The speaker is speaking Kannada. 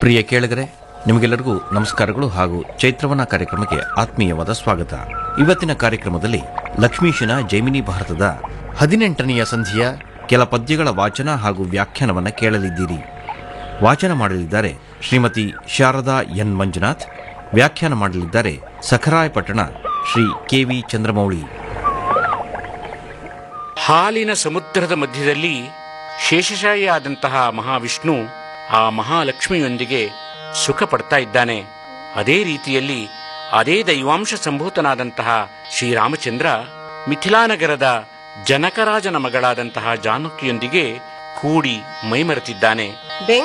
ಪ್ರಿಯ ಕೇಳಿಗರೆ ನಿಮಗೆಲ್ಲರಿಗೂ ನಮಸ್ಕಾರಗಳು ಹಾಗೂ ಚೈತ್ರವನ ಕಾರ್ಯಕ್ರಮಕ್ಕೆ ಆತ್ಮೀಯವಾದ ಸ್ವಾಗತ ಇವತ್ತಿನ ಕಾರ್ಯಕ್ರಮದಲ್ಲಿ ಲಕ್ಷ್ಮೀಶನ ಜೈಮಿನಿ ಭಾರತದ ಹದಿನೆಂಟನೆಯ ಸಂಧಿಯ ಕೆಲ ಪದ್ಯಗಳ ವಾಚನ ಹಾಗೂ ವ್ಯಾಖ್ಯಾನವನ್ನು ಕೇಳಲಿದ್ದೀರಿ ವಾಚನ ಮಾಡಲಿದ್ದಾರೆ ಶ್ರೀಮತಿ ಶಾರದಾ ಎನ್ ಮಂಜುನಾಥ್ ವ್ಯಾಖ್ಯಾನ ಮಾಡಲಿದ್ದಾರೆ ಸಖರಾಯಪಟ್ಟಣ ಶ್ರೀ ಕೆ ವಿ ಚಂದ್ರಮೌಳಿ ಹಾಲಿನ ಸಮುದ್ರದ ಮಧ್ಯದಲ್ಲಿ ಶೇಷಶಾಯಿಯಾದಂತಹ ಮಹಾವಿಷ್ಣು ಆ ಮಹಾಲಕ್ಷ್ಮಿಯೊಂದಿಗೆ ಸುಖ ಪಡ್ತಾ ಇದ್ದಾನೆ ಅದೇ ರೀತಿಯಲ್ಲಿ ಅದೇ ದೈವಾಂಶ ಸಂಭೂತನಾದಂತಹ ಶ್ರೀರಾಮಚಂದ್ರ ಮಿಥಿಲಾನಗರದ ಜನಕರಾಜನ ಮಗಳಾದಂತಹ ಜಾನಕಿಯೊಂದಿಗೆ ಕೂಡಿ ಮೈಮರೆತಿದ್ದಾನೆ ಬೆಂಗ